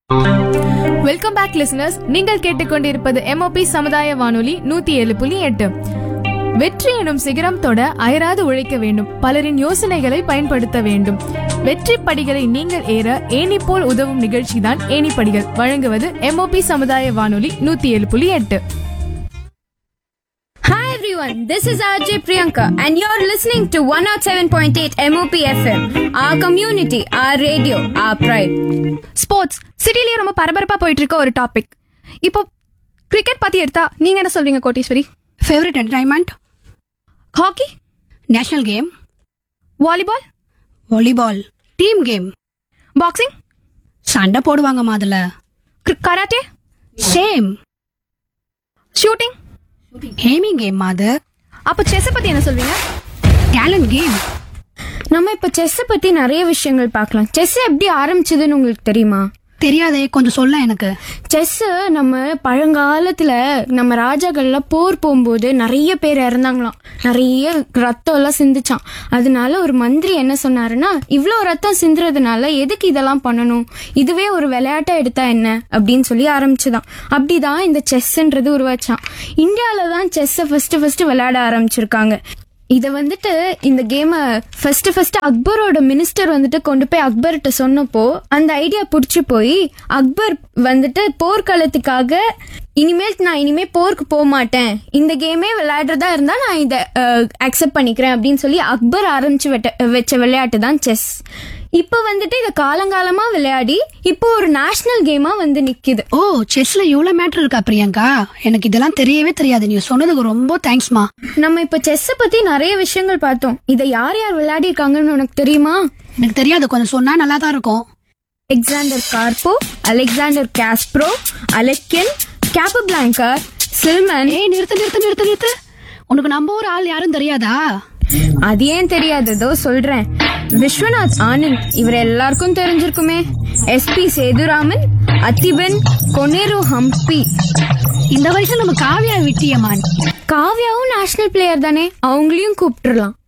Welcome back listeners நீங்கள் கேட்டுக்கொண்டிருப்பது MOP சமுதாய வானொலி நூத்தி ஏழு புள்ளி எட்டு வெற்றி எனும் சிகரம் தொட அயராது உழைக்க வேண்டும் பலரின் யோசனைகளை பயன்படுத்த வேண்டும் வெற்றி படிகளை நீங்கள் ஏற ஏணி போல் உதவும் நிகழ்ச்சிதான் ஏணி படிகள் வழங்குவது எம்ஓபி சமுதாய வானொலி நூத்தி ஏழு புள்ளி எட்டு Hi everyone, this is RJ Priyanka and you're listening to 107.8 MOP FM. Our community, our radio, our pride. Sports சிட்டிலேயே ரொம்ப பரபரப்பா போயிட்டு இருக்க ஒரு டாபிக் இப்போ கிரிக்கெட் பத்தி எடுத்தா நீங்க என்ன சொல்றீங்க Koteeswari favourite entertainment hockey national game volleyball volleyball team game boxing சண்டை போடுவாங்கம்மா அதுல karate same shooting gaming game அது அப்போ செஸ் பத்தி என்ன சொல்வீங்க டேலண்ட் கேம் நம்ம இப்ப செஸ் பத்தி நிறைய விஷயங்கள் பார்க்கலாம் செஸ் எப்படி ஆரம்பிச்சதுன்னு உங்களுக்கு தெரியுமா தெரியாதே கொஞ்சம் சொல்ல எனக்கு செஸ் நம்ம பழங்காலத்துல நம்ம ராஜாக்கள்லாம் போர் போகும்போது நிறைய பேர் இறந்தாங்களாம் நிறைய ரத்தம் எல்லாம் சிந்துச்சான் அதனால ஒரு மந்திரி என்ன சொன்னாருன்னா இவ்வளோ ரத்தம் சிந்துறதுனால எதுக்கு இதெல்லாம் பண்ணணும் இதுவே ஒரு விளையாட்டா எடுத்தா என்ன அப்படின்னு சொல்லி ஆரம்பிச்சுதான் அப்படிதான் இந்த செஸ்ன்றது உருவாச்சான் இந்தியாவில தான் செஸ்ஸை ஃபர்ஸ்ட் ஃபர்ஸ்ட் விளையாட ஆரம்பிச்சிருக்காங்க இதை வந்துட்டு இந்த கேமை ஃபர்ஸ்ட் ஃபர்ஸ்ட் அக்பரோட மினிஸ்டர் வந்துட்டு கொண்டு போய் அக்பர்கிட்ட சொன்னப்போ அந்த ஐடியா பிடிச்சி போய் அக்பர் வந்துட்டு போர்க்களத்துக்காக இனிமேல் நான் இனிமே போருக்கு போக மாட்டேன் இந்த கேமே விளையாடுறதா இருந்தா நான் இதை அக்செப்ட் பண்ணிக்கிறேன் அப்படின்னு சொல்லி அக்பர் ஆரம்பிச்சு வெட்ட- வச்ச விளையாட்டு தான் செஸ் இப்போ வந்துட்டு இதை காலங்காலமா விளையாடி இப்போ ஒரு நேஷனல் கேமா வந்து நிக்குது ஓ செஸ்ல இவ்வளவு மேட்டர் இருக்கா பிரியங்கா எனக்கு இதெல்லாம் தெரியவே தெரியாது நீ சொன்னதுக்கு ரொம்ப தேங்க்ஸ்மா நம்ம இப்போ செஸ்ஸை பத்தி நிறைய விஷயங்கள் பார்த்தோம் இதை யார் யார் விளையாடி இருக்காங்கன்னு உனக்கு தெரியுமா எனக்கு தெரியாது கொஞ்சம் சொன்னா நல்லா தான் இருக்கும் Alexander Karpov Alexander Kasparov Alekhine Capablanca சில்மன் ஏய் நிறுத்து நிறுத்து நிறுத்து நிறுத்து உனக்கு நம்ம ஒரு ஆள் யாரும் தெரியாதா அது ஏன் தெரியாததோ சொல்றேன் விஸ்வநாத் ஆனந்த் இவர் எல்லாருக்கும் தெரிஞ்சிருக்குமே எஸ்பி சேதுராமன் அத்திபன் கொனேரு ஹம்பி இந்த வயசுல நம்ம காவியா விட்டியம்மான் காவ்யாவும் நேஷனல் பிளேயர் தானே அவங்களையும் கூப்பிட்டுறலாம்